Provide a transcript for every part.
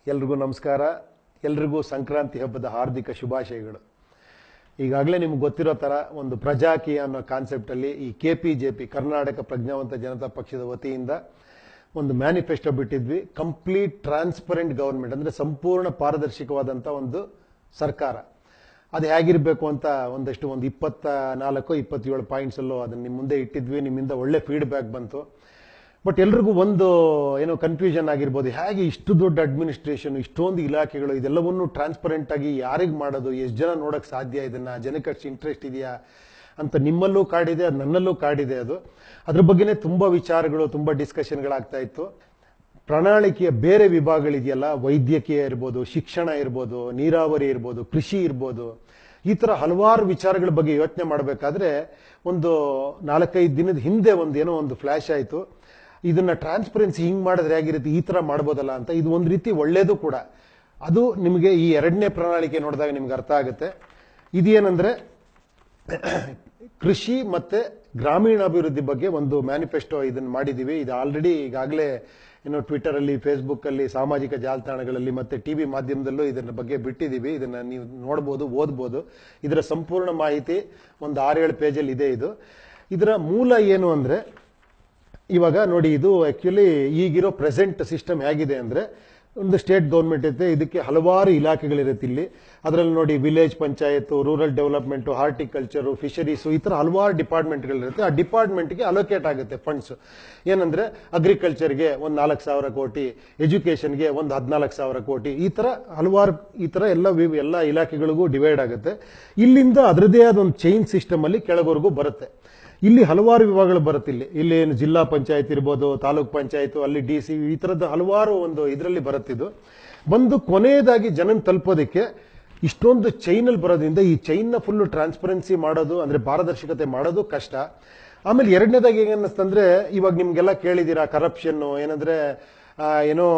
ಎಲ್ರಿಗೂ ನಮಸ್ಕಾರ ಎಲ್ರಿಗೂ ಸಂಕ್ರಾಂತಿ ಹಬ್ಬದ ಹಾರ್ದಿಕ ಶುಭಾಶಯಗಳು ಈಗಾಗಲೇ ನಿಮ್ಗೆ ಗೊತ್ತಿರೋ ಥರ ಒಂದು ಪ್ರಜಾಕೀಯ ಅನ್ನೋ ಕಾನ್ಸೆಪ್ಟಲ್ಲಿ ಈ K P J P Karnataka Pragnyavantha Janata ಪಕ್ಷದ ವತಿಯಿಂದ ಒಂದು ಮ್ಯಾನಿಫೆಸ್ಟೋ ಬಿಟ್ಟಿದ್ವಿ ಕಂಪ್ಲೀಟ್ ಟ್ರಾನ್ಸ್ಪರೆಂಟ್ ಗವರ್ಮೆಂಟ್ ಅಂದರೆ ಸಂಪೂರ್ಣ ಪಾರದರ್ಶಕವಾದಂಥ ಒಂದು ಸರ್ಕಾರ ಅದು ಹೇಗಿರಬೇಕು ಅಂತ ಒಂದಷ್ಟು ಒಂದು ಇಪ್ಪತ್ತ ನಾಲ್ಕು ಇಪ್ಪತ್ತೇಳು ಪಾಯಿಂಟ್ಸಲ್ಲೂ ಅದನ್ನು ನಿಮ್ಮ ಮುಂದೆ ಇಟ್ಟಿದ್ವಿ ನಿಮ್ಮಿಂದ ಒಳ್ಳೆ ಫೀಡ್ಬ್ಯಾಕ್ ಬಂತು ಬಟ್ ಎಲ್ರಿಗೂ ಒಂದು ಏನೋ ಕನ್ಫ್ಯೂಷನ್ ಆಗಿರ್ಬೋದು ಹೇಗೆ ಇಷ್ಟು ದೊಡ್ಡ ಅಡ್ಮಿನಿಸ್ಟ್ರೇಷನ್ ಇಷ್ಟೊಂದು ಇಲಾಖೆಗಳು ಇದೆಲ್ಲವನ್ನು ಟ್ರಾನ್ಸ್ಪರೆಂಟ್ ಆಗಿ ಯಾರಿಗೆ ಮಾಡೋದು ಎಷ್ಟು ಜನ ನೋಡಕ್ ಸಾಧ್ಯ ಇದನ್ನ ಜನಕ್ಕೆ ಅಷ್ಟು ಇಂಟ್ರೆಸ್ಟ್ ಇದೆಯಾ ಅಂತ ನಿಮ್ಮಲ್ಲೂ ಕಾಡಿದೆ ಅದು ನನ್ನಲ್ಲೂ ಕಾಡಿದೆ ಅದು ಅದ್ರ ಬಗ್ಗೆನೇ ತುಂಬಾ ವಿಚಾರಗಳು ತುಂಬಾ ಡಿಸ್ಕಷನ್ಗಳಾಗ್ತಾ ಇತ್ತು ಪ್ರಣಾಳಿಕೆಯ ಬೇರೆ ವಿಭಾಗಗಳಿದೆಯಲ್ಲ ವೈದ್ಯಕೀಯ ಇರ್ಬೋದು ಶಿಕ್ಷಣ ಇರ್ಬೋದು ನೀರಾವರಿ ಇರ್ಬೋದು ಕೃಷಿ ಇರ್ಬೋದು ಈ ತರ ಹಲವಾರು ವಿಚಾರಗಳ ಬಗ್ಗೆ ಯೋಚನೆ ಮಾಡಬೇಕಾದ್ರೆ ಒಂದು ನಾಲ್ಕೈದು ದಿನದ ಹಿಂದೆ ಒಂದು ಏನೋ ಒಂದು ಫ್ಲಾಶ್ ಆಯಿತು ಇದನ್ನ ಟ್ರಾನ್ಸ್ಪರೆನ್ಸಿ ಹಿಂಗ್ ಮಾಡಿದ್ರೆ ಹೇಗಿರುತ್ತೆ ಈ ತರ ಮಾಡ್ಬೋದಲ್ಲ ಅಂತ ಇದು ಒಂದು ರೀತಿ ಒಳ್ಳೇದು ಕೂಡ ಅದು ನಿಮಗೆ ಈ ಎರಡನೇ ಪ್ರಣಾಳಿಕೆ ನೋಡಿದಾಗ ನಿಮ್ಗೆ ಅರ್ಥ ಆಗುತ್ತೆ ಇದೇನಂದ್ರೆ ಕೃಷಿ ಮತ್ತೆ ಗ್ರಾಮೀಣಾಭಿವೃದ್ಧಿ ಬಗ್ಗೆ ಒಂದು ಮ್ಯಾನಿಫೆಸ್ಟೋ ಇದನ್ನ ಮಾಡಿದೀವಿ ಇದು ಆಲ್ರೆಡಿ ಈಗಾಗಲೇ ಏನು ಟ್ವಿಟರ್ ಅಲ್ಲಿ ಫೇಸ್ಬುಕ್ ಅಲ್ಲಿ ಸಾಮಾಜಿಕ ಜಾಲತಾಣಗಳಲ್ಲಿ ಮತ್ತೆ ಟಿವಿ ಮಾಧ್ಯಮದಲ್ಲೂ ಇದನ್ನ ಬಗ್ಗೆ ಬಿಟ್ಟಿದೀವಿ ಇದನ್ನ ನೀವು ನೋಡ್ಬೋದು ಓದ್ಬೋದು ಇದರ ಸಂಪೂರ್ಣ ಮಾಹಿತಿ ಒಂದು ಆರೇಳು ಪೇಜಲ್ಲಿ ಇದೆ ಇದು ಇದರ ಮೂಲ ಏನು ಅಂದ್ರೆ ಇವಾಗ ನೋಡಿ ಇದು ಆಕ್ಚುಲಿ ಈಗಿರೋ ಪ್ರೆಸೆಂಟ್ ಸಿಸ್ಟಮ್ ಹೇಗಿದೆ ಅಂದ್ರೆ ಒಂದು ಸ್ಟೇಟ್ ಗೌರ್ಮೆಂಟ್ ಐತೆ ಇದಕ್ಕೆ ಹಲವಾರು ಇಲಾಖೆಗಳಿರುತ್ತೆ ಇಲ್ಲಿ ಅದರಲ್ಲಿ ನೋಡಿ village panchayat rural development horticulture fisheries ಈ ತರ ಹಲವಾರು ಡಿಪಾರ್ಟ್ಮೆಂಟ್ಗಳಿರುತ್ತೆ ಆ ಡಿಪಾರ್ಟ್ಮೆಂಟ್ಗೆ ಅಲೋಕೇಟ್ ಆಗುತ್ತೆ ಫಂಡ್ಸ್ ಏನಂದ್ರೆ ಅಗ್ರಿಕಲ್ಚರ್ಗೆ ಒಂದು ನಾಲ್ಕು ಸಾವಿರ ಕೋಟಿ ಎಜುಕೇಶನ್ಗೆ ಒಂದು ಹದಿನಾಲ್ಕು ಸಾವಿರ ಕೋಟಿ ಈ ತರ ಹಲವಾರು ಈ ತರ ಎಲ್ಲ ವಿ- ಎಲ್ಲ ಇಲಾಖೆಗಳಿಗೂ ಡಿವೈಡ್ ಆಗುತ್ತೆ ಇಲ್ಲಿಂದ ಅದರದೇ ಆದ ಒಂದು ಚೈನ್ ಸಿಸ್ಟಮ್ ಅಲ್ಲಿ ಕೆಳವರೆಗೂ ಬರುತ್ತೆ ಇಲ್ಲಿ ಹಲವಾರು ವಿಭಾಗಗಳು ಬರುತ್ತೆ ಇಲ್ಲಿ ಇಲ್ಲಿ ಏನು ಜಿಲ್ಲಾ ಪಂಚಾಯತ್ ಇರ್ಬೋದು ತಾಲೂಕ್ ಪಂಚಾಯತ್ ಅಲ್ಲಿ ಡಿ ಸಿ ಈ ತರದ ಹಲವಾರು ಒಂದು ಇದರಲ್ಲಿ ಬರುತ್ತಿದ್ದು ಬಂದು ಕೊನೆಯದಾಗಿ ಜನನ್ ತಲುಪೋದಕ್ಕೆ ಇಷ್ಟೊಂದು ಚೈನಲ್ಲಿ ಬರೋದ್ರಿಂದ ಈ ಚೈನ್ನ ಫುಲ್ ಟ್ರಾನ್ಸ್ಪರೆನ್ಸಿ ಮಾಡೋದು ಅಂದ್ರೆ ಪಾರದರ್ಶಕತೆ ಮಾಡೋದು ಕಷ್ಟ ಆಮೇಲೆ ಎರಡನೇದಾಗಿ ಏನ್ ಅನ್ನಿಸ್ತಂದ್ರೆ ಇವಾಗ ನಿಮ್ಗೆಲ್ಲ ಕೇಳಿದೀರಾ ಕರಪ್ಷನ್ ಏನಂದ್ರೆ ಆ, ಏನೋ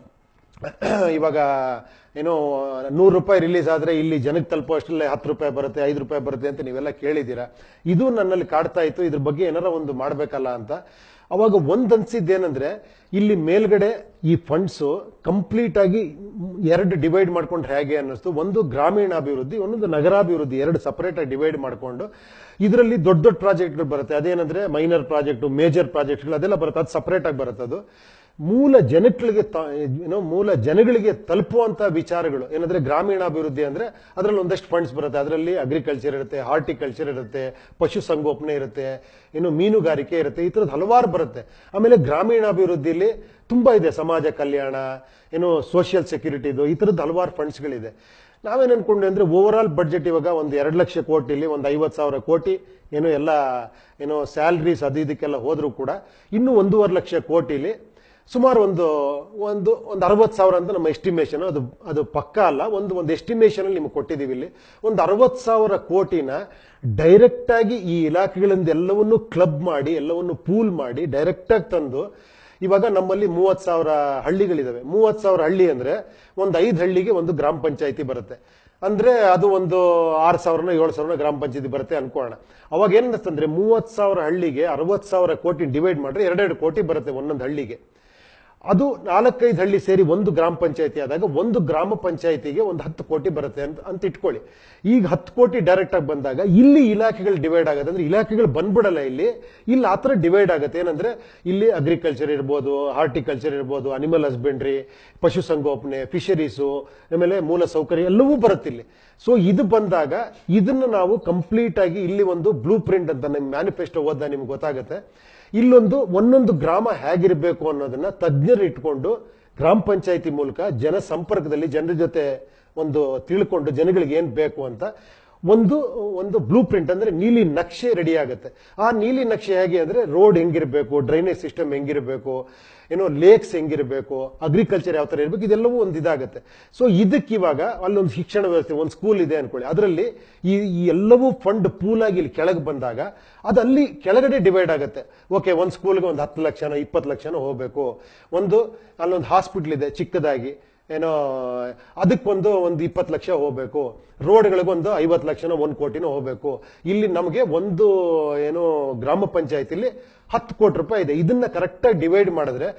ಇವಾಗ ಏನೋ ನೂರು ರೂಪಾಯಿ ರಿಲೀಸ್ ಆದ್ರೆ ಇಲ್ಲಿ ಜನಕ್ಕೆ ತಲುಪೋ ಅಷ್ಟರಲ್ಲೇ ಹತ್ತು ರೂಪಾಯಿ ಬರುತ್ತೆ ಐದು ರೂಪಾಯಿ ಬರುತ್ತೆ ಅಂತ ನೀವೆಲ್ಲ ಕೇಳಿದ್ದೀರಾ ಇದು ನನ್ನಲ್ಲಿ ಕಾಡ್ತಾ ಇತ್ತು ಇದ್ರ ಬಗ್ಗೆ ಏನಾರ ಒಂದು ಮಾಡ್ಬೇಕಲ್ಲ ಅಂತ ಅವಾಗ ಒಂದ್ ಅನ್ಸಿದ್ದೇನಂದ್ರೆ ಇಲ್ಲಿ ಮೇಲ್ಗಡೆ ಈ ಫಂಡ್ಸ್ ಕಂಪ್ಲೀಟ್ ಆಗಿ ಎರಡು ಡಿವೈಡ್ ಮಾಡ್ಕೊಂಡು ಹೇಗೆ ಅನ್ನಿಸ್ತು ಒಂದು ಗ್ರಾಮೀಣಾಭಿವೃದ್ಧಿ ಒಂದೊಂದು ನಗರಾಭಿವೃದ್ಧಿ ಎರಡು ಸಪರೇಟ್ ಆಗಿ ಡಿವೈಡ್ ಮಾಡ್ಕೊಂಡು ಇದರಲ್ಲಿ ದೊಡ್ಡ ದೊಡ್ಡ ಪ್ರಾಜೆಕ್ಟ್ಗಳು ಬರುತ್ತೆ ಅದೇನಂದ್ರೆ ಮೈನರ್ ಪ್ರಾಜೆಕ್ಟ್ ಮೇಜರ್ ಪ್ರಾಜೆಕ್ಟ್ಗಳು ಅದೆಲ್ಲ ಬರುತ್ತೆ ಅದು ಸಪರೇಟ್ ಆಗಿ ಬರುತ್ತೆ ಅದು ಮೂಲ ಜನಗಳಿಗೆ ತ- ಏನೋ ಮೂಲ ಜನಗಳಿಗೆ ತಲುಪುವಂತ ವಿಚಾರಗಳು ಏನಂದ್ರೆ ಗ್ರಾಮೀಣಾಭಿವೃದ್ಧಿ ಅಂದ್ರೆ ಅದರಲ್ಲಿ ಒಂದಷ್ಟು ಫಂಡ್ಸ್ ಬರುತ್ತೆ ಅದರಲ್ಲಿ ಅಗ್ರಿಕಲ್ಚರ್ ಇರುತ್ತೆ ಹಾರ್ಟಿಕಲ್ಚರ್ ಇರುತ್ತೆ ಪಶು ಸಂಗೋಪನೆ ಇರುತ್ತೆ ಇನ್ನು ಮೀನುಗಾರಿಕೆ ಇರುತ್ತೆ ಈ ತರದ್ ಹಲವಾರು ಬರುತ್ತೆ ಆಮೇಲೆ ಗ್ರಾಮೀಣಾಭಿವೃದ್ಧಿಲಿ ತುಂಬಾ ಇದೆ ಸಮಾಜ ಕಲ್ಯಾಣ ಏನು ಸೋಷಿಯಲ್ ಸೆಕ್ಯೂರಿಟಿದು ಈ ತರದ್ದು ಹಲವಾರು ಫಂಡ್ಸ್ಗಳಿದೆ ನಾವೇನ್ ಅನ್ಕೊಂಡ್ವಿ ಅಂದ್ರೆ ಓವರ್ ಆಲ್ ಬಡ್ಜೆಟ್ ಇವಾಗ ಒಂದು ಎರಡು ಲಕ್ಷ ಕೋಟಿಲಿ ಒಂದು ಐವತ್ತು ಸಾವಿರ ಕೋಟಿ ಏನೋ ಎಲ್ಲ ಏನೋ ಸ್ಯಾಲ್ರೀಸ್ ಅದು ಇದಕ್ಕೆಲ್ಲ ಹೋದ್ರೂ ಕೂಡ ಇನ್ನು ಒಂದೂವರೆ ಲಕ್ಷ ಕೋಟಿಲಿ ಸುಮಾರು ಒಂದು ಒಂದು ಒಂದು ಅರವತ್ತು ಸಾವಿರ ಅಂತ ನಮ್ಮ ಎಸ್ಟಿಮೇಷನ್ ಅದು ಅದು ಪಕ್ಕ ಅಲ್ಲ ಒಂದು ಒಂದು ಎಸ್ಟಿಮೇಷನ್ ನಿಮ್ಗೆ ಕೊಟ್ಟಿದ್ದೀವಿ ಇಲ್ಲಿ ಒಂದು ಅರವತ್ತು ಸಾವಿರ ಕೋಟಿನ ಡೈರೆಕ್ಟ್ ಆಗಿ ಈ ಇಲಾಖೆಗಳಿಂದ ಎಲ್ಲವನ್ನು ಕ್ಲಬ್ ಮಾಡಿ ಎಲ್ಲವನ್ನು ಪೂಲ್ ಮಾಡಿ ಡೈರೆಕ್ಟ್ ಆಗಿ ತಂದು ಇವಾಗ ನಮ್ಮಲ್ಲಿ ಮೂವತ್ ಸಾವಿರ ಹಳ್ಳಿಗಳಿದಾವೆ ಮೂವತ್ ಸಾವಿರ ಹಳ್ಳಿ ಅಂದ್ರೆ ಒಂದು ಐದು ಹಳ್ಳಿಗೆ ಒಂದು ಗ್ರಾಮ ಪಂಚಾಯತಿ ಬರುತ್ತೆ ಅಂದ್ರೆ ಅದು ಒಂದು ಆರು ಸಾವಿರನ ಏಳು ಸಾವಿರನ ಗ್ರಾಮ ಪಂಚಾಯತಿ ಬರುತ್ತೆ ಅನ್ಕೋಣ ಅವಾಗ ಏನಂತಂದ್ರೆ ಮೂವತ್ ಸಾವಿರ ಹಳ್ಳಿಗೆ ಅರವತ್ ಸಾವಿರ ಕೋಟಿ ಡಿವೈಡ್ ಮಾಡ್ರೆ ಎರಡೆರಡು ಕೋಟಿ ಬರುತ್ತೆ ಒಂದೊಂದು ಹಳ್ಳಿಗೆ ಅದು ನಾಲ್ಕೈದು ಹಳ್ಳಿ ಸೇರಿ ಒಂದು ಗ್ರಾಮ ಪಂಚಾಯತಿ ಆದಾಗ ಒಂದು ಗ್ರಾಮ ಪಂಚಾಯತಿಗೆ ಒಂದು ಹತ್ತು ಕೋಟಿ ಬರುತ್ತೆ ಅಂತ ಅಂತ ಇಟ್ಕೊಳ್ಳಿ ಈಗ ಹತ್ತು ಕೋಟಿ ಡೈರೆಕ್ಟ್ ಆಗಿ ಬಂದಾಗ ಇಲ್ಲಿ ಇಲಾಖೆಗಳು ಡಿವೈಡ್ ಆಗುತ್ತೆ ಅಂದ್ರೆ ಇಲಾಖೆಗಳು ಬಂದ್ಬಿಡಲ್ಲ ಇಲ್ಲಿ ಇಲ್ಲಿ ಆತರ ಡಿವೈಡ್ ಆಗುತ್ತೆ ಏನಂದ್ರೆ ಇಲ್ಲಿ ಅಗ್ರಿಕಲ್ಚರ್ ಇರ್ಬೋದು ಹಾರ್ಟಿಕಲ್ಚರ್ ಇರ್ಬೋದು ಅನಿಮಲ್ ಹಸ್ಬೆಂಡ್ರಿ ಪಶುಸಂಗೋಪನೆ ಫಿಶರೀಸು ಆಮೇಲೆ ಮೂಲ ಸೌಕರ್ಯ ಎಲ್ಲವೂ ಬರುತ್ತೆ ಇಲ್ಲಿ ಸೊ ಇದು ಬಂದಾಗ ಇದನ್ನ ನಾವು ಕಂಪ್ಲೀಟ್ ಆಗಿ ಇಲ್ಲಿ ಒಂದು ಬ್ಲೂ ಪ್ರಿಂಟ್ ಅಂತ ನಿಮ್ ಮ್ಯಾನಿಫೆಸ್ಟೋ ಓದ್ದ ನಿಮ್ಗೆ ಗೊತ್ತಾಗುತ್ತೆ ಇಲ್ಲೊಂದು ಒಂದೊಂದು ಗ್ರಾಮ ಹೇಗಿರಬೇಕು ಅನ್ನೋದನ್ನ ತಜ್ಞರು ಇಟ್ಕೊಂಡು ಗ್ರಾಮ ಪಂಚಾಯತಿ ಮೂಲಕ ಜನ ಸಂಪರ್ಕದಲ್ಲಿ ಜನರ ಜೊತೆ ಒಂದು ತಿಳ್ಕೊಂಡು ಜನಗಳಿಗೆ ಏನ್ ಬೇಕು ಅಂತ ಒಂದು ಒಂದು ಬ್ಲೂ ಪ್ರಿಂಟ್ ಅಂದ್ರೆ ನೀಲಿ ನಕ್ಷೆ ರೆಡಿ ಆಗುತ್ತೆ ಆ ನೀಲಿ ನಕ್ಷೆ ಹೇಗೆ ಅಂದ್ರೆ ರೋಡ್ ಹೆಂಗಿರಬೇಕು ಡ್ರೈನೇಜ್ ಸಿಸ್ಟಮ್ ಹೆಂಗಿರಬೇಕು ಏನೋ ಲೇಕ್ಸ್ ಹೆಂಗಿರಬೇಕು ಅಗ್ರಿಕಲ್ಚರ್ ಯಾವ ತರ ಇರಬೇಕು ಇದೆಲ್ಲವೂ ಒಂದು ಇದಾಗುತ್ತೆ ಸೊ ಇದಕ್ಕೆ ಇವಾಗ ಅಲ್ಲೊಂದು ಶಿಕ್ಷಣ ವ್ಯವಸ್ಥೆ ಒಂದು ಸ್ಕೂಲ್ ಇದೆ ಅನ್ಕೊಳ್ಳಿ ಅದರಲ್ಲಿ ಈ ಈ ಎಲ್ಲವೂ ಫಂಡ್ ಪೂಲ್ ಆಗಿ ಇಲ್ಲಿ ಕೆಳಗೆ ಬಂದಾಗ ಅದು ಅಲ್ಲಿ ಕೆಳಗಡೆ ಡಿವೈಡ್ ಆಗುತ್ತೆ ಓಕೆ ಒಂದು ಸ್ಕೂಲ್ಗೆ ಒಂದು ಹತ್ತು ಲಕ್ಷನೋ ಇಪ್ಪತ್ತು ಲಕ್ಷನೋ ಹೋಗ್ಬೇಕು ಒಂದು ಅಲ್ಲೊಂದು ಹಾಸ್ಪಿಟ್ಲ್ ಇದೆ ಚಿಕ್ಕದಾಗಿ ಏನೋ ಅದಕ್ಕೊಂದು ಒಂದು ಇಪ್ಪತ್ತು ಲಕ್ಷ ಹೋಗ್ಬೇಕು ರೋಡ್ಗಳಿಗೊಂದು ಐವತ್ತು ಲಕ್ಷನೋ ಒಂದು ಕೋಟಿನೋ ಹೋಗ್ಬೇಕು ಇಲ್ಲಿ ನಮಗೆ ಒಂದು ಏನೋ ಗ್ರಾಮ ಪಂಚಾಯತಿಲಿ ಹತ್ತು ಕೋಟಿ ರೂಪಾಯಿ ಇದೆ ಇದನ್ನ ಕರೆಕ್ಟಾಗಿ ಡಿವೈಡ್ ಮಾಡಿದ್ರೆ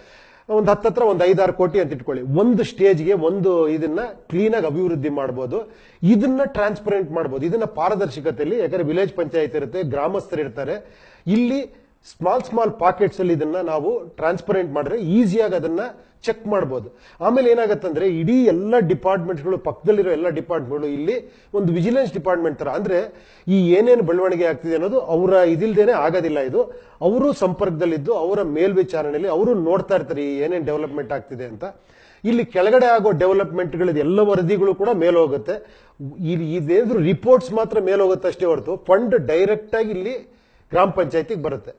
ಒಂದು ಹತ್ತತ್ರ ಒಂದು ಐದಾರು ಕೋಟಿ ಅಂತ ಇಟ್ಕೊಳ್ಳಿ ಒಂದು ಸ್ಟೇಜ್ಗೆ ಒಂದು ಇದನ್ನ ಕ್ಲೀನಾಗಿ ಅಭಿವೃದ್ಧಿ ಮಾಡ್ಬೋದು ಇದನ್ನ ಟ್ರಾನ್ಸ್ಪರೆಂಟ್ ಮಾಡ್ಬೋದು ಇದನ್ನ ಪಾರದರ್ಶಕತೆಯಲ್ಲಿ ಯಾಕಂದ್ರೆ ವಿಲೇಜ್ ಪಂಚಾಯತ್ ಇರುತ್ತೆ ಗ್ರಾಮಸ್ಥರು ಇರ್ತಾರೆ ಇಲ್ಲಿ ಸ್ಮಾಲ್ ಸ್ಮಾಲ್ ಪಾಕೆಟ್ಸ್ ಅಲ್ಲಿ ಇದನ್ನ ನಾವು ಟ್ರಾನ್ಸ್ಪರೆಂಟ್ ಮಾಡಿದ್ರೆ ಈಸಿಯಾಗಿ ಅದನ್ನ ಚೆಕ್ ಮಾಡ್ಬೋದು ಆಮೇಲೆ ಏನಾಗತ್ತಂದ್ರೆ ಇಡೀ ಎಲ್ಲ ಡಿಪಾರ್ಟ್ಮೆಂಟ್ಗಳು ಪಕ್ಕದಲ್ಲಿರೋ ಎಲ್ಲ ಡಿಪಾರ್ಟ್ಮೆಂಟ್ಗಳು ಇಲ್ಲಿ ಒಂದು ವಿಜಿಲೆನ್ಸ್ ಡಿಪಾರ್ಟ್ಮೆಂಟ್ ತರ ಅಂದ್ರೆ ಈ ಏನೇನು ಬೆಳವಣಿಗೆ ಆಗ್ತಿದೆ ಅನ್ನೋದು ಅವರ ಇದಿಲ್ದೇನೆ ಆಗೋದಿಲ್ಲ ಇದು ಅವರು ಸಂಪರ್ಕದಲ್ಲಿದ್ದು ಅವರ ಮೇಲ್ವಿಚಾರಣೆಯಲ್ಲಿ ಅವರು ನೋಡ್ತಾ ಇರ್ತಾರೆ ಈ ಏನೇನು ಡೆವಲಪ್ಮೆಂಟ್ ಆಗ್ತಿದೆ ಅಂತ ಇಲ್ಲಿ ಕೆಳಗಡೆ ಆಗೋ ಡೆವಲಪ್ಮೆಂಟ್ಗಳದ್ದು ಎಲ್ಲ ವರದಿಗಳು ಕೂಡ ಮೇಲೆ ಹೋಗುತ್ತೆ ಇಲ್ಲಿ ಇದೇನಾದ್ರು ರಿಪೋರ್ಟ್ಸ್ ಮಾತ್ರ ಮೇಲೆ ಹೋಗುತ್ತೆ ಅಷ್ಟೇ ಹೊರತು ಫಂಡ್ ಡೈರೆಕ್ಟ್ ಆಗಿ ಇಲ್ಲಿ ಗ್ರಾಮ ಪಂಚಾಯತಿಗೆ ಬರುತ್ತೆ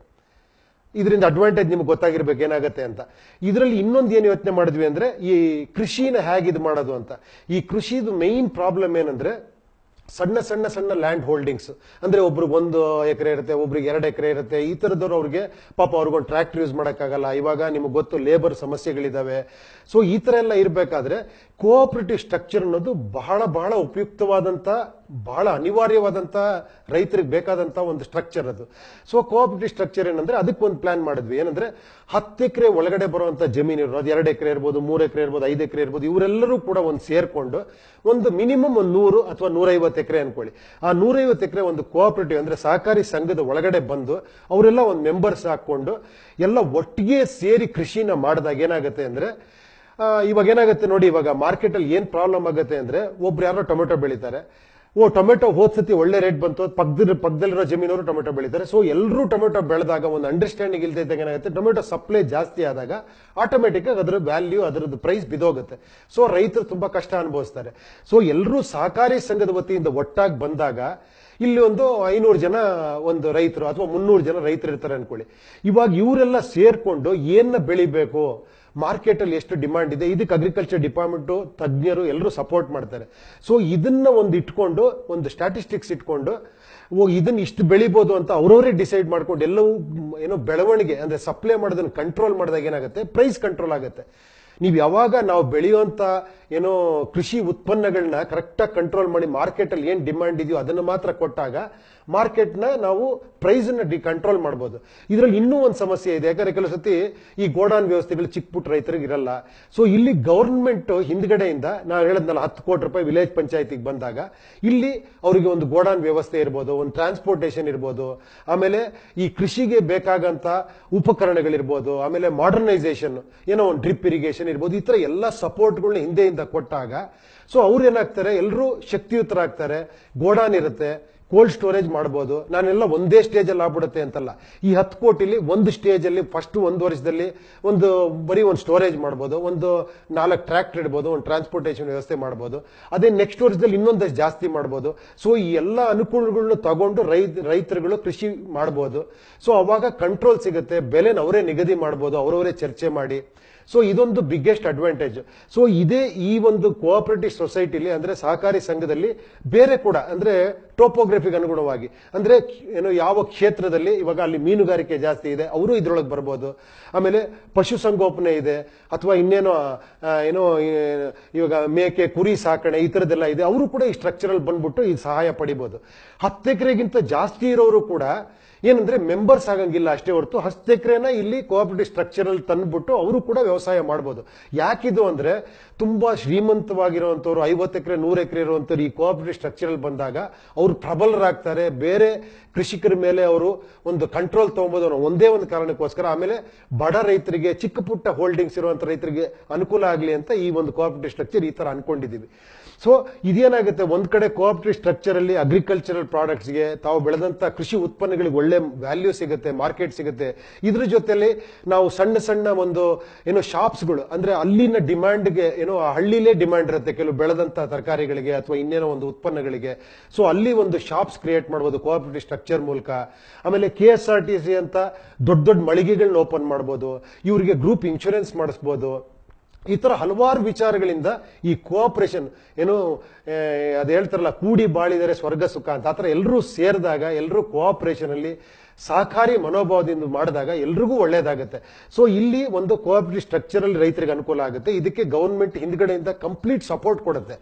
ಇದರಿಂದ ಅಡ್ವಾಂಟೇಜ್ ನಿಮ್ಗೆ ಗೊತ್ತಾಗಿರ್ಬೇಕು ಏನಾಗುತ್ತೆ ಅಂತ ಇದರಲ್ಲಿ ಇನ್ನೊಂದು ಏನು ಯೋಚನೆ ಮಾಡಿದ್ವಿ ಅಂದ್ರೆ ಈ ಕೃಷಿನ ಹೇಗೆ ಇದು ಮಾಡೋದು ಅಂತ ಈ ಕೃಷಿದು ಮೈನ್ ಪ್ರಾಬ್ಲಮ್ ಏನಂದ್ರೆ ಸಣ್ಣ ಸಣ್ಣ ಸಣ್ಣ ಲ್ಯಾಂಡ್ ಹೋಲ್ಡಿಂಗ್ಸ್ ಅಂದ್ರೆ ಒಬ್ರಿಗೆ ಒಂದು ಎಕರೆ ಇರುತ್ತೆ ಒಬ್ರಿಗೆ ಎರಡು ಎಕರೆ ಇರುತ್ತೆ ಈ ತರದವ್ರು ಅವ್ರಿಗೆ ಪಾಪ ಅವ್ರಿಗೊಂದು ಟ್ರ್ಯಾಕ್ಟರ್ ಯೂಸ್ ಮಾಡೋಕ್ಕಾಗಲ್ಲ ಇವಾಗ ನಿಮ್ಗೆ ಗೊತ್ತು ಲೇಬರ್ ಸಮಸ್ಯೆಗಳಿದಾವೆ ಸೊ ಈ ತರ ಎಲ್ಲ ಇರಬೇಕಾದ್ರೆ ಕೋಆಪರೇಟಿವ್ ಸ್ಟ್ರಕ್ಚರ್ ಅನ್ನೋದು ಬಹಳ ಬಹಳ ಉಪಯುಕ್ತವಾದಂತ ಬಹಳ ಅನಿವಾರ್ಯವಾದಂತ ರೈತರಿಗೆ ಬೇಕಾದಂತ ಒಂದು ಸ್ಟ್ರಕ್ಚರ್ ಅದು ಸೊ ಕೋಆಪರೇಟಿವ್ ಸ್ಟ್ರಕ್ಚರ್ ಏನಂದ್ರೆ ಅದಕ್ಕೆ ಒಂದು ಪ್ಲಾನ್ ಮಾಡಿದ್ವಿ ಏನಂದ್ರೆ ಹತ್ತು ಎಕರೆ ಒಳಗಡೆ ಬರುವಂತ ಜಮೀನು ಇರೋದು ಅದು ಎರಡು ಎಕರೆ ಇರ್ಬೋದು ಮೂರು ಎಕರೆ ಇರ್ಬೋದು ಐದು ಎಕರೆ ಇರ್ಬೋದು ಇವರೆಲ್ಲರೂ ಕೂಡ ಒಂದು ಸೇರ್ಕೊಂಡು ಒಂದು ಮಿನಿಮಮ್ ಒಂದು ನೂರು ಅಥವಾ ನೂರೈವತ್ತು ಎಕರೆ ಅನ್ಕೊಳ್ಳಿ ಆ ನೂರೈವತ್ತು ಎಕರೆ ಒಂದು ಕೋಆಪರೇಟಿವ್ ಅಂದ್ರೆ ಸಹಕಾರಿ ಸಂಘದ ಒಳಗಡೆ ಬಂದು ಅವರೆಲ್ಲ ಒಂದು ಮೆಂಬರ್ಸ್ ಹಾಕೊಂಡು ಎಲ್ಲ ಒಟ್ಟಿಗೆ ಸೇರಿ ಕೃಷಿನ ಮಾಡಿದಾಗ ಏನಾಗುತ್ತೆ ಅಂದ್ರೆ ಆ, ಇವಾಗ ಏನಾಗುತ್ತೆ ನೋಡಿ ಇವಾಗ ಮಾರ್ಕೆಟ್ ಅಲ್ಲಿ ಏನ್ ಪ್ರಾಬ್ಲಮ್ ಆಗುತ್ತೆ ಅಂದ್ರೆ ಒಬ್ರು ಯಾರೋ ಟೊಮೆಟೊ ಬೆಳಿತಾರೆ ಓ ಟೊಮೆಟೊ ಹೋದ್ ಸತಿ ಒಳ್ಳೆ ರೇಟ್ ಬಂತು ಪಕ್ಕದ ಪಕ್ಕದಲ್ಲಿರೋ ಜಮೀನವರು ಟೊಮೆಟೊ ಬೆಳಿತಾರೆ ಸೊ ಎಲ್ಲರೂ ಟೊಮೆಟೊ ಬೆಳೆದಾಗ ಒಂದು ಅಂಡರ್ಸ್ಟ್ಯಾಂಡಿಂಗ್ ಇಲ್ದೇ ಇದ್ದಾಗ ಏನಾಗುತ್ತೆ ಟೊಮೆಟೊ ಸಪ್ಲೈ ಜಾಸ್ತಿ ಆದಾಗ ಆಟೋಮೆಟಿಕ್ ಆಗಿ ಅದರ ವ್ಯಾಲ್ಯೂ ಅದರದ್ದು ಪ್ರೈಸ್ ಬಿದೋಗುತ್ತೆ ಸೊ ರೈತರು ತುಂಬಾ ಕಷ್ಟ ಅನುಭವಿಸ್ತಾರೆ ಸೊ ಎಲ್ಲರೂ ಸಹಕಾರಿ ಸಂಘದ ವತಿಯಿಂದ ಒಟ್ಟಾಗಿ ಬಂದಾಗ ಇಲ್ಲಿ ಒಂದು ಐನೂರು ಜನ ಒಂದು ರೈತರು ಅಥವಾ ಮುನ್ನೂರು ಜನ ರೈತರು ಇರ್ತಾರೆ ಅನ್ಕೊಳ್ಳಿ ಇವಾಗ ಇವರೆಲ್ಲ ಸೇರ್ಕೊಂಡು ಏನ ಬೆಳಿಬೇಕು ಮಾರ್ಕೆಟ್ ಅಲ್ಲಿ ಎಷ್ಟು ಡಿಮಾಂಡ್ ಇದೆ ಇದಕ್ಕೆ ಅಗ್ರಿಕಲ್ಚರ್ ಡಿಪಾರ್ಟ್ಮೆಂಟ್ ತಜ್ಞರು ಎಲ್ಲರೂ ಸಪೋರ್ಟ್ ಮಾಡ್ತಾರೆ ಸೊ ಇದನ್ನ ಒಂದು ಇಟ್ಕೊಂಡು ಒಂದು ಸ್ಟ್ಯಾಟಿಸ್ಟಿಕ್ಸ್ ಇಟ್ಕೊಂಡು ಓ ಇದನ್ನ ಇಷ್ಟು ಬೆಳಿಬೋದು ಅಂತ ಅವರವರೇ ಡಿಸೈಡ್ ಮಾಡ್ಕೊಂಡು ಎಲ್ಲವೂ ಮ್, ಏನೋ ಬೆಳವಣಿಗೆ ಅಂದ್ರೆ ಸಪ್ಲೈ ಮಾಡೋದನ್ನ ಕಂಟ್ರೋಲ್ ಮಾಡಿದಾಗ ಏನಾಗುತ್ತೆ ಪ್ರೈಸ್ ಕಂಟ್ರೋಲ್ ಆಗುತ್ತೆ ನೀವು ಯಾವಾಗ ನಾವು ಬೆಳೆಯುವಂತ ಏನೋ ಕೃಷಿ ಉತ್ಪನ್ನಗಳನ್ನ ಕರೆಕ್ಟಾಗಿ ಕಂಟ್ರೋಲ್ ಮಾಡಿ ಮಾರ್ಕೆಟ್ ಅಲ್ಲಿ ಏನ್ ಡಿಮಾಂಡ್ ಇದೆಯೋ ಅದನ್ನ ಮಾತ್ರ ಕೊಟ್ಟಾಗ ಮಾರ್ಕೆಟ್ ನ ನಾವು ಪ್ರೈಸ್ ನ ಡಿ ಕಂಟ್ರೋಲ್ ಮಾಡಬಹುದು ಇದರಲ್ಲಿ ಇನ್ನೂ ಒಂದು ಸಮಸ್ಯೆ ಇದೆ ಯಾಕಂದ್ರೆ ಕೆಲವು ಸತಿ ಈ ಗೋಡಾನ್ ವ್ಯವಸ್ಥೆಗಳು ಚಿಕ್ಕ ಪುಟ್ಟ ರೈತರಿಗೆ ಇರಲ್ಲ ಸೊ ಇಲ್ಲಿ ಗವರ್ಮೆಂಟ್ ಹಿಂದ್ಗಡೆಯಿಂದ ನಾವು ಹೇಳದ್ನಲ್ಲ ಹತ್ತು ಕೋಟಿ ರೂಪಾಯಿ ವಿಲೇಜ್ ಪಂಚಾಯತಿಗೆ ಬಂದಾಗ ಇಲ್ಲಿ ಅವರಿಗೆ ಒಂದು ಗೋಡಾನ್ ವ್ಯವಸ್ಥೆ ಇರ್ಬೋದು ಒಂದು ಟ್ರಾನ್ಸ್ಪೋರ್ಟೇಷನ್ ಇರ್ಬೋದು ಆಮೇಲೆ ಈ ಕೃಷಿಗೆ ಬೇಕಾಗಂತ ಉಪಕರಣಗಳಿರ್ಬೋದು ಆಮೇಲೆ ಮಾಡರ್ನೈಸೇಷನ್ ಏನೋ ಒಂದು ಡ್ರಿಪ್ ಇರಿಗೇಷನ್ ಇರ್ಬೋದು ಈ ತರ ಎಲ್ಲ ಸಪೋರ್ಟ್ಗಳನ್ನ ಹಿಂದೆಯಿಂದ ಕೊಟ್ಟಾಗ ಸೊ ಅವ್ರು ಏನಾಗ್ತಾರೆ ಎಲ್ಲರೂ ಶಕ್ತಿಯುತರಾಗ್ತಾರೆ ಗೋಡಾನ್ ಇರುತ್ತೆ ಕೋಲ್ಡ್ ಸ್ಟೋರೇಜ್ ಮಾಡ್ಬೋದು ನಾನೆಲ್ಲ ಒಂದೇ ಸ್ಟೇಜ್ ಅಲ್ಲಿ ಆಗ್ಬಿಡುತ್ತೆ ಅಂತಲ್ಲ ಈ ಹತ್ತು ಕೋಟಿಲಿ ಒಂದು ಸ್ಟೇಜ್ ಅಲ್ಲಿ ಫಸ್ಟ್ ಒಂದು ವರ್ಷದಲ್ಲಿ ಒಂದು ಬರೀ ಒಂದು ಸ್ಟೋರೇಜ್ ಮಾಡ್ಬೋದು ಒಂದು ನಾಲ್ಕು ಟ್ರ್ಯಾಕ್ಟರ್ ಇಡ್ಬೋದು ಒಂದು ಟ್ರಾನ್ಸ್ಪೋರ್ಟೇಷನ್ ವ್ಯವಸ್ಥೆ ಮಾಡ್ಬೋದು ಅದೇ ನೆಕ್ಸ್ಟ್ ವರ್ಷದಲ್ಲಿ ಇನ್ನೊಂದಷ್ಟು ಜಾಸ್ತಿ ಮಾಡ್ಬೋದು ಸೊ ಈ ಎಲ್ಲ ಅನುಕೂಲಗಳನ್ನ ತಗೊಂಡು ರೈತ ರೈತರುಗಳು ಕೃಷಿ ಮಾಡ್ಬೋದು ಸೊ ಅವಾಗ ಕಂಟ್ರೋಲ್ ಸಿಗುತ್ತೆ ಬೆಲೆನ ಅವರೇ ನಿಗದಿ ಮಾಡ್ಬೋದು ಅವರವರೇ ಚರ್ಚೆ ಮಾಡಿ ಸೊ ಇದೊಂದು ಬಿಗ್ಗೆಸ್ಟ್ ಅಡ್ವಾಂಟೇಜ್ ಸೊ ಇದೇ ಈ ಒಂದು ಕೋಆಪರೇಟಿವ್ ಸೊಸೈಟಿಲಿ ಅಂದ್ರೆ ಸಹಕಾರಿ ಸಂಘದಲ್ಲಿ ಬೇರೆ ಕೂಡ ಅಂದ್ರೆ ಟೋಪೋಗ್ರಫಿಗೆ ಅನುಗುಣವಾಗಿ ಅಂದ್ರೆ ಏನು ಯಾವ ಕ್ಷೇತ್ರದಲ್ಲಿ ಇವಾಗ ಅಲ್ಲಿ ಮೀನುಗಾರಿಕೆ ಜಾಸ್ತಿ ಇದೆ ಅವರು ಇದ್ರೊಳಗೆ ಬರ್ಬೋದು ಆಮೇಲೆ ಪಶುಸಂಗೋಪನೆ ಇದೆ ಅಥವಾ ಇನ್ನೇನೋ ಆ, ಏನೋ ಈ, ಇವಾಗ ಮೇಕೆ ಕುರಿ ಸಾಕಣೆ ಈ ತರದೆಲ್ಲ ಇದೆ ಅವರು ಕೂಡ ಈ ಸ್ಟ್ರಕ್ಚರಲ್ ಬಂದ್ಬಿಟ್ಟು ಈ ಸಹಾಯ ಪಡಿಬೋದು ಹತ್ತು ಎಕರೆಗಿಂತ ಜಾಸ್ತಿ ಇರೋರು ಕೂಡ ಏನಂದ್ರೆ ಮೆಂಬರ್ಸ್ ಆಗಂಗಿಲ್ಲ ಅಷ್ಟೇ ಹೊರತು ಹತ್ತು ಎಕರೆನ ಇಲ್ಲಿ ಕೋಆಪರೇಟಿವ್ ಸ್ಟ್ರಕ್ಚರ್ ಅಲ್ಲಿ ತಂದ್ಬಿಟ್ಟು ಅವರು ಕೂಡ ವ್ಯವಸಾಯ ಮಾಡ್ಬೋದು ಯಾಕಿದು ಅಂದ್ರೆ ತುಂಬಾ ಶ್ರೀಮಂತವಾಗಿರುವಂತವ್ರು ಐವತ್ತು ಎಕರೆ ನೂರು ಎಕರೆ ಇರುವಂತವ್ರು ಈ ಕೋಆಪರೇಟಿವ್ ಸ್ಟ್ರಕ್ಚರ್ ಅಲ್ಲಿ ಬಂದಾಗ ಅವ್ರು ಪ್ರಬಲರಾಗ್ತಾರೆ ಬೇರೆ ಕೃಷಿಕರ ಮೇಲೆ ಅವರು ಒಂದು ಕಂಟ್ರೋಲ್ ತಗೊಬೋದು ಅನ್ನೋ ಒಂದೇ ಒಂದು ಕಾರಣಕ್ಕೋಸ್ಕರ ಆಮೇಲೆ ಬಡ ರೈತರಿಗೆ ಚಿಕ್ಕ ಪುಟ್ಟ ಹೋಲ್ಡಿಂಗ್ಸ್ ಇರುವಂತ ರೈತರಿಗೆ ಅನುಕೂಲ ಆಗಲಿ ಅಂತ ಈ ಒಂದು ಕೋಆಪರೇಟಿವ್ ಸ್ಟ್ರಕ್ಚರ್ ಈ ತರ ಅನ್ಕೊಂಡಿದ್ದೀವಿ ಸೊ ಇದೇನಾಗುತ್ತೆ ಒಂದ್ ಕಡೆ ಕೋಆಪರೇಟಿವ್ ಸ್ಟ್ರಕ್ಚರ್ ಅಲ್ಲಿ ಅಗ್ರಿಕಲ್ಚರಲ್ ಪ್ರಾಡಕ್ಟ್ಸ್ಗೆ ತಾವು ಬೆಳೆದಂತ ಕೃಷಿ ಉತ್ಪನ್ನಗಳಿಗೆ ಒಳ್ಳೆ ವ್ಯಾಲ್ಯೂ ಸಿಗುತ್ತೆ ಮಾರ್ಕೆಟ್ ಸಿಗುತ್ತೆ ಇದ್ರ ಜೊತೆಲಿ ನಾವು ಸಣ್ಣ ಸಣ್ಣ ಒಂದು ಏನೋ ಶಾಪ್ಸ್ಗಳು ಅಂದ್ರೆ ಅಲ್ಲಿನ ಡಿಮ್ಯಾಂಡ್ಗೆ ಏನೋ ಆ ಹಳ್ಳಿಲೇ ಡಿಮ್ಯಾಂಡ್ ಇರುತ್ತೆ ಕೆಲವು ಬೆಳೆದಂತ ತರಕಾರಿಗಳಿಗೆ ಅಥವಾ ಇನ್ನೇನೋ ಒಂದು ಉತ್ಪನ್ನಗಳಿಗೆ ಸೊ ಅಲ್ಲಿ ಒಂದು ಶಾಪ್ಸ್ ಕ್ರಿಯೇಟ್ ಮಾಡ್ಬೋದು ಕೋಆಪರೇಟಿವ್ ಸ್ಟ್ರಕ್ಚರ್ ಮೂಲಕ ಆಮೇಲೆ K S R T C ಅಂತ ದೊಡ್ಡ ದೊಡ್ಡ ಮಳಿಗೆಗಳನ್ನ ಓಪನ್ ಮಾಡ್ಬೋದು ಇವರಿಗೆ ಗ್ರೂಪ್ ಇನ್ಶೂರೆನ್ಸ್ ಮಾಡಿಸ್ಬೋದು ಈ ತರ ಹಲವಾರು ವಿಚಾರಗಳಿಂದ ಈ ಕೋಆಪರೇಷನ್ ಏನು ಆ, ಅದು ಹೇಳ್ತಾರಲ್ಲ ಕೂಡಿ ಬಾಳಿದರೆ ಸ್ವರ್ಗ ಸುಖ ಅಂತ ಆತರ ಎಲ್ಲರೂ ಸೇರಿದಾಗ ಎಲ್ಲರೂ ಕೋಆಪರೇಷನ್ ಅಲ್ಲಿ ಸಹಕಾರಿ ಮನೋಭಾವದಿಂದ ಮಾಡಿದಾಗ ಎಲ್ರಿಗೂ ಒಳ್ಳೇದಾಗುತ್ತೆ ಸೊ ಇಲ್ಲಿ ಒಂದು ಕೋಆಪರೇಟಿವ್ ಸ್ಟ್ರಕ್ಚರ್ ಅಲ್ಲಿ ರೈತರಿಗೆ ಅನುಕೂಲ ಆಗುತ್ತೆ ಇದಕ್ಕೆ ಗವರ್ಮೆಂಟ್ ಹಿಂದ್ಗಡೆಯಿಂದ ಕಂಪ್ಲೀಟ್ ಸಪೋರ್ಟ್ ಕೊಡುತ್ತೆ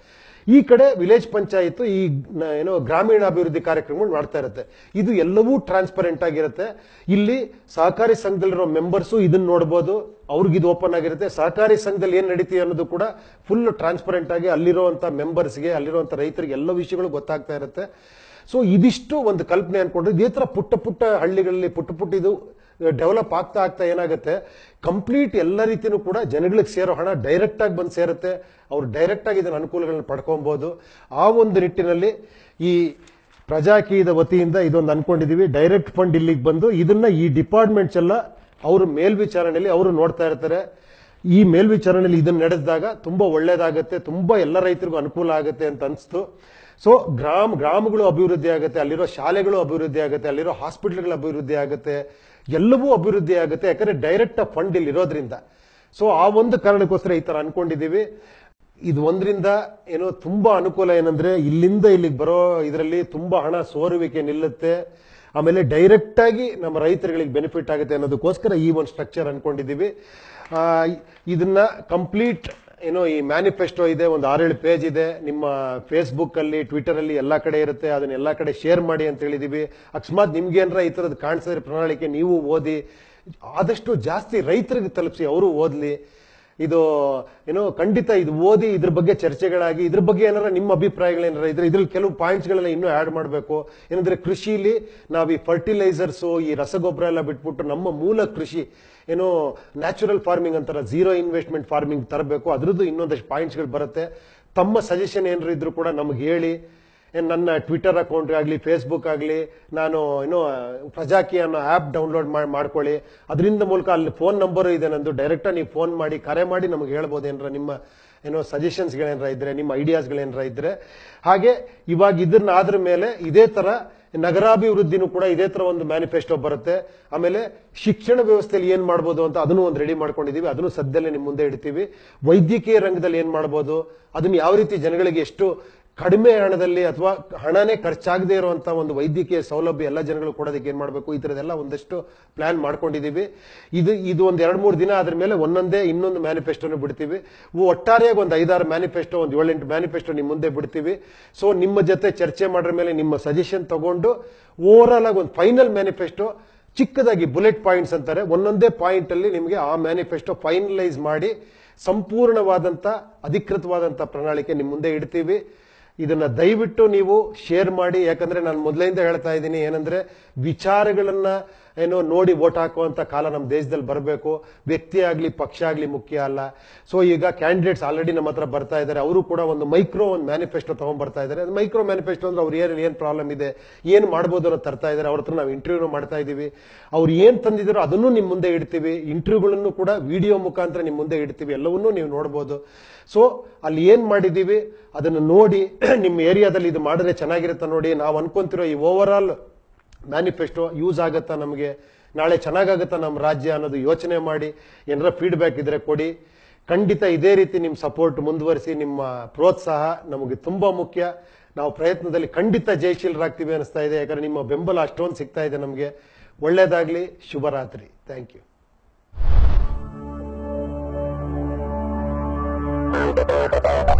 ಈ ಕಡೆ ವಿಲೇಜ್ ಪಂಚಾಯತ್ ಈ ನ- ಏನೋ ಗ್ರಾಮೀಣ ಅಭಿವೃದ್ಧಿ ಕಾರ್ಯಕ್ರಮಗಳು ಮಾಡ್ತಾ ಇರುತ್ತೆ ಇದು ಎಲ್ಲವೂ ಟ್ರಾನ್ಸ್ಪರೆಂಟ್ ಆಗಿರುತ್ತೆ ಇಲ್ಲಿ ಸಹಕಾರಿ ಸಂಘದಲ್ಲಿರೋ ಮೆಂಬರ್ಸು ಇದನ್ನ ನೋಡ್ಬೋದು ಅವ್ರಿಗೆ ಇದು ಓಪನ್ ಆಗಿರುತ್ತೆ ಸಹಕಾರಿ ಸಂಘದಲ್ಲಿ ಏನ್ ನಡೀತೀವಿ ಅನ್ನೋದು ಕೂಡ ಫುಲ್ ಟ್ರಾನ್ಸ್ಪರೆಂಟ್ ಆಗಿ ಅಲ್ಲಿರುವಂತ ಮೆಂಬರ್ಸ್ಗೆ ಅಲ್ಲಿರುವಂತ ರೈತರಿಗೆ ಎಲ್ಲ ವಿಷಯಗಳು ಗೊತ್ತಾಗ್ತಾ ಇರುತ್ತೆ ಸೊ ಇದಿಷ್ಟು ಒಂದು ಕಲ್ಪನೆ ಅನ್ಕೊಂಡ್ರೆ ಇದೇ ತರ ಪುಟ್ಟ ಪುಟ್ಟ ಹಳ್ಳಿಗಳಲ್ಲಿ ಪುಟ್ಟ ಪುಟ್ಟ ಇದು ಡೆವಲಪ್ ಆಗ್ತಾ ಆಗ್ತಾ ಏನಾಗುತ್ತೆ ಕಂಪ್ಲೀಟ್ ಎಲ್ಲ ರೀತಿನೂ ಕೂಡ ಜನಗಳಿಗೆ ಸೇರೋ ಹಣ ಡೈರೆಕ್ಟ್ ಆಗಿ ಬಂದು ಸೇರುತ್ತೆ ಅವ್ರು ಡೈರೆಕ್ಟ್ ಆಗಿ ಇದನ್ನ ಅನುಕೂಲಗಳನ್ನ ಪಡ್ಕೊಬಹುದು ಆ ಒಂದು ನಿಟ್ಟಿನಲ್ಲಿ ಈ ಪ್ರಜಾಕೀಯದ ವತಿಯಿಂದ ಇದೊಂದು ಅನ್ಕೊಂಡಿದೀವಿ ಡೈರೆಕ್ಟ್ ಫಂಡ್ ಇಲ್ಲಿಗೆ ಬಂದು ಇದನ್ನ ಈ ಡಿಪಾರ್ಟ್ಮೆಂಟ್ಸ್ ಎಲ್ಲ ಅವರು ಮೇಲ್ವಿಚಾರಣೆಯಲ್ಲಿ ಅವರು ನೋಡ್ತಾ ಇರ್ತಾರೆ ಈ ಮೇಲ್ವಿಚಾರಣೆಯಲ್ಲಿ ಇದನ್ನ ನಡೆಸಿದಾಗ ತುಂಬಾ ಒಳ್ಳೇದಾಗತ್ತೆ ತುಂಬಾ ಎಲ್ಲ ರೈತರಿಗೂ ಅನುಕೂಲ ಆಗುತ್ತೆ ಅಂತ ಅನಿಸ್ತು ಸೊ ಗ್ರಾಮ ಗ್ರಾಮಗಳು ಅಭಿವೃದ್ಧಿ ಆಗುತ್ತೆ ಅಲ್ಲಿರೋ ಶಾಲೆಗಳು ಅಭಿವೃದ್ಧಿ ಆಗುತ್ತೆ ಅಲ್ಲಿರೋ ಹಾಸ್ಪಿಟಲ್ಗಳು ಅಭಿವೃದ್ಧಿ ಆಗುತ್ತೆ ಎಲ್ಲವೂ ಅಭಿವೃದ್ಧಿ ಆಗುತ್ತೆ ಯಾಕಂದ್ರೆ ಡೈರೆಕ್ಟ್ ಫಂಡ್ ಇಲ್ಲಿ ಇರೋದ್ರಿಂದ ಸೊ ಆ ಒಂದು ಕಾರಣಕ್ಕೋಸ್ಕರ ಈ ತರ ಅನ್ಕೊಂಡಿದೀವಿ ಇದು ಒಂದ್ರಿಂದ ಏನೋ ತುಂಬಾ ಅನುಕೂಲ ಏನಂದ್ರೆ ಇಲ್ಲಿಂದ ಇಲ್ಲಿಗೆ ಬರೋ ಇದರಲ್ಲಿ ತುಂಬಾ ಹಣ ಸೋರುವಿಕೆ ನಿಲ್ಲುತ್ತೆ ಆಮೇಲೆ ಡೈರೆಕ್ಟ್ ಆಗಿ ನಮ್ಮ ರೈತರುಗಳಿಗೆ ಬೆನಿಫಿಟ್ ಆಗುತ್ತೆ ಅನ್ನೋದಕ್ಕೋಸ್ಕರ ಈ ಒಂದು ಸ್ಟ್ರಕ್ಚರ್ ಅನ್ಕೊಂಡಿದೀವಿ ಆ, ಇದನ್ನ ಕಂಪ್ಲೀಟ್ ಏನೋ ಈ ಮ್ಯಾನಿಫೆಸ್ಟೋ ಇದೆ ಒಂದು ಆರೇಳು ಪೇಜ್ ಇದೆ ನಿಮ್ಮ ಫೇಸ್ಬುಕ್ ಅಲ್ಲಿ ಟ್ವಿಟರ್ ಅಲ್ಲಿ ಎಲ್ಲಾ ಕಡೆ ಇರುತ್ತೆ ಅದನ್ನ ಎಲ್ಲಾ ಕಡೆ ಶೇರ್ ಮಾಡಿ ಅಂತ ಹೇಳಿದೀವಿ ಅಕಸ್ಮಾತ್ ನಿಮ್ಗೆ ಏನಾರ ಈ ತರದ್ ಕಾಣಿಸಿದ್ರೆ ಪ್ರಣಾಳಿಕೆ ನೀವು ಓದಿ ಆದಷ್ಟು ಜಾಸ್ತಿ ರೈತರಿಗೆ ತಲುಪಿಸಿ ಅವರು ಓದ್ಲಿ ಇದು ಏನೋ ಖಂಡಿತ ಇದು ಓದಿ ಇದ್ರ ಬಗ್ಗೆ ಚರ್ಚೆಗಳಾಗಿ ಇದ್ರ ಬಗ್ಗೆ ಏನಾರ ನಿಮ್ಮ ಅಭಿಪ್ರಾಯಗಳೇನಾರ ಇದ್ರೆ ಇದ್ರಲ್ಲಿ ಕೆಲವು ಪಾಯಿಂಟ್ಸ್ ಗಳನ್ನ ಇನ್ನೂ ಆಡ್ ಮಾಡಬೇಕು ಏನಂದ್ರೆ ಕೃಷಿಲಿ ನಾವು ಈ ಫರ್ಟಿಲೈಸರ್ಸ್ ಈ ರಸಗೊಬ್ಬರ ಎಲ್ಲ ಬಿಟ್ಬಿಟ್ಟು ನಮ್ಮ ಮೂಲ ಕೃಷಿ ಏನೋ ನ್ಯಾಚುರಲ್ ಫಾರ್ಮಿಂಗ್ ಅಂತಾರ ಝೀರೋ ಇನ್ವೆಸ್ಟ್ಮೆಂಟ್ ಫಾರ್ಮಿಂಗ್ ತರಬೇಕು ಅದ್ರದ್ದು ಇನ್ನೊಂದಷ್ಟು ಪಾಯಿಂಟ್ಸ್ ಗಳು ಬರುತ್ತೆ ತಮ್ಮ ಸಜೆಷನ್ ಏನಾರು ಇದ್ರು ಕೂಡ ನಮ್ಗೆ ಹೇಳಿ ಏನ್ ನನ್ನ ಟ್ವಿಟರ್ ಅಕೌಂಟ್ ಆಗಲಿ ಫೇಸ್ಬುಕ್ ಆಗಲಿ ನಾನು ಏನೋ ಪ್ರಜಾಕಿ ಅನ್ನೋ ಆಪ್ ಡೌನ್ಲೋಡ್ ಮಾಡಿ ಮಾಡ್ಕೊಳ್ಳಿ ಅದರಿಂದ ಮೂಲಕ ಅಲ್ಲಿ ಫೋನ್ ನಂಬರ್ ಇದೆ ನಂದು ಡೈರೆಕ್ಟ್ ನೀವು ಫೋನ್ ಮಾಡಿ ಕರೆ ಮಾಡಿ ನಮಗೆ ಹೇಳ್ಬೋದು ಏನಾರ ನಿಮ್ಮ ಏನೋ ಸಜೆಷನ್ಸ್ಗಳೇನಾರ ಇದ್ರೆ ನಿಮ್ಮ ಐಡಿಯಾಸ್ಗಳೇನಾರ ಇದ್ರೆ ಹಾಗೆ ಇವಾಗ ಇದನ್ನ ಆದ್ರ ಮೇಲೆ ಇದೇ ತರ ನಗರಾಭಿವೃದ್ಧಿನೂ ಕೂಡ ಇದೇ ತರ ಒಂದು ಮ್ಯಾನಿಫೆಸ್ಟೋ ಬರುತ್ತೆ ಆಮೇಲೆ ಶಿಕ್ಷಣ ವ್ಯವಸ್ಥೆಯಲ್ಲಿ ಏನ್ ಮಾಡ್ಬೋದು ಅಂತ ಅದನ್ನು ಒಂದು ರೆಡಿ ಮಾಡ್ಕೊಂಡಿದೀವಿ ಅದನ್ನು ಸದ್ಯದಲ್ಲೇ ನಿಮ್ ಮುಂದೆ ಇಡ್ತೀವಿ ವೈದ್ಯಕೀಯ ರಂಗದಲ್ಲಿ ಏನ್ ಮಾಡ್ಬೋದು ಅದನ್ನ ಯಾವ ರೀತಿ ಜನಗಳಿಗೆ ಎಷ್ಟು ಕಡಿಮೆ ಹಣದಲ್ಲಿ ಅಥವಾ ಹಣನೇ ಖರ್ಚಾಗದೇ ಇರುವಂತಹ ಒಂದು ವೈದ್ಯಕೀಯ ಸೌಲಭ್ಯ ಎಲ್ಲ ಜನಗಳು ಕೊಡೋದಕ್ಕೆ ಏನ್ ಮಾಡಬೇಕು ಈ ತರದೆಲ್ಲ ಒಂದಷ್ಟು ಪ್ಲಾನ್ ಮಾಡ್ಕೊಂಡಿದೀವಿ ಇದು ಇದು ಒಂದ್ ಎರಡ್ ಮೂರು ದಿನ ಆದ್ರ ಮೇಲೆ ಒಂದೊಂದೇ ಇನ್ನೊಂದು ಮ್ಯಾನಿಫೆಸ್ಟೋನು ಬಿಡ್ತೀವಿ ಒಟ್ಟಾರೆಯಾಗಿ ಒಂದು ಐದಾರು ಮ್ಯಾನಿಫೆಸ್ಟೋ ಒಂದು ಏಳೆಂಟು ಮ್ಯಾನಿಫೆಸ್ಟೋ ನಿಮ್ ಮುಂದೆ ಬಿಡ್ತೀವಿ ಸೊ ನಿಮ್ಮ ಜೊತೆ ಚರ್ಚೆ ಮಾಡ್ರ ಮೇಲೆ ನಿಮ್ಮ ಸಜೆಷನ್ ತಗೊಂಡು ಓವರ್ ಆಲ್ ಆಗಿ ಒಂದು ಫೈನಲ್ ಮ್ಯಾನಿಫೆಸ್ಟೋ ಚಿಕ್ಕದಾಗಿ ಬುಲೆಟ್ ಪಾಯಿಂಟ್ಸ್ ಅಂತಾರೆ ಒಂದೊಂದೇ ಪಾಯಿಂಟ್ ಅಲ್ಲಿ ನಿಮಗೆ ಆ ಮ್ಯಾನಿಫೆಸ್ಟೋ ಫೈನಲೈಸ್ ಮಾಡಿ ಸಂಪೂರ್ಣವಾದಂತ ಅಧಿಕೃತವಾದಂತ ಪ್ರಣಾಳಿಕೆ ನಿಮ್ ಮುಂದೆ ಇಡ್ತೀವಿ ಇದನ್ನ ದಯವಿಟ್ಟು ನೀವು ಶೇರ್ ಮಾಡಿ ಯಾಕಂದ್ರೆ ನಾನು ಮೊದಲಿಂದ ಹೇಳ್ತಾ ಇದ್ದೀನಿ ಏನಂದ್ರೆ ವಿಚಾರಗಳನ್ನ ಏನೋ ನೋಡಿ ವೋಟ್ ಹಾಕುವಂತ ಕಾಲ ನಮ್ಮ ದೇಶದಲ್ಲಿ ಬರಬೇಕು ವ್ಯಕ್ತಿ ಆಗ್ಲಿ ಪಕ್ಷ ಆಗ್ಲಿ ಮುಖ್ಯ ಅಲ್ಲ ಸೊ ಈಗ ಕ್ಯಾಂಡಿಡೇಟ್ಸ್ ಆಲ್ರೆಡಿ ನಮ್ಮ ಹತ್ರ ಬರ್ತಾ ಇದ್ದಾರೆ ಅವರು ಕೂಡ ಒಂದು ಮೈಕ್ರೋ ಒಂದು ಮ್ಯಾನಿಫೆಸ್ಟೋ ತಗೊಂಡ್ ಬರ್ತಾ ಇದ್ದಾರೆ ಮೈಕ್ರೋ ಮ್ಯಾನಿಫೆಸ್ಟೋ ಅಂದ್ರೆ ಅವ್ರು ಏನ್ ಏನ್ ಪ್ರಾಬ್ಲಮ್ ಇದೆ ಏನ್ ಮಾಡ್ಬೋದು ಅನ್ನೋ ತರ್ತಾ ಇದ್ದಾರೆ ಅವ್ರ ಹತ್ರ ನಾವು ಇಂಟರ್ವ್ಯೂ ಮಾಡ್ತಾ ಇದೀವಿ ಅವ್ರು ಏನ್ ತಂದಿದ್ದಾರೋ ಅದನ್ನು ನಿಮ್ ಮುಂದೆ ಇಡ್ತೀವಿ ಇಂಟರ್ವ್ಯೂಗಳನ್ನು ಕೂಡ ವಿಡಿಯೋ ಮುಖಾಂತರ ನಿಮ್ ಮುಂದೆ ಇಡ್ತೀವಿ ಎಲ್ಲವನ್ನೂ ನೀವು ನೋಡ್ಬೋದು ಸೊ ಅಲ್ಲಿ ಏನ್ ಮಾಡಿದೀವಿ ಅದನ್ನು ನೋಡಿ ನಿಮ್ಮ ಏರಿಯಾದಲ್ಲಿ ಇದು ಮಾಡಿದ್ರೆ ಚೆನ್ನಾಗಿರುತ್ತೆ ನೋಡಿ ನಾವು ಅನ್ಕೊಂತಿರೋ ಈ ಓವರ್ ಆಲ್ ಮ್ಯಾನಿಫೆಸ್ಟೋ ಯೂಸ್ ಆಗತ್ತಾ ನಮಗೆ ನಾಳೆ ಚೆನ್ನಾಗಾಗತ್ತಾ ನಮ್ಮ ರಾಜ್ಯ ಅನ್ನೋದು ಯೋಚನೆ ಮಾಡಿ ಏನಾರ ಫೀಡ್ಬ್ಯಾಕ್ ಇದ್ರೆ ಕೊಡಿ ಖಂಡಿತ ಇದೇ ರೀತಿ ನಿಮ್ಮ ಸಪೋರ್ಟ್ ಮುಂದುವರಿಸಿ ನಿಮ್ಮ ಪ್ರೋತ್ಸಾಹ ನಮಗೆ ತುಂಬಾ ಮುಖ್ಯ ನಾವು ಪ್ರಯತ್ನದಲ್ಲಿ ಖಂಡಿತ ಜಯಶೀಲರಾಗ್ತೀವಿ ಅನಿಸ್ತಾ ಇದೆ ಯಾಕಂದ್ರೆ ನಿಮ್ಮ ಬೆಂಬಲ ಅಷ್ಟೊಂದು ಸಿಗ್ತಾ ಇದೆ ನಮಗೆ ಒಳ್ಳೇದಾಗ್ಲಿ ಶುಭರಾತ್ರಿ ಥ್ಯಾಂಕ್ ಯು Thank you.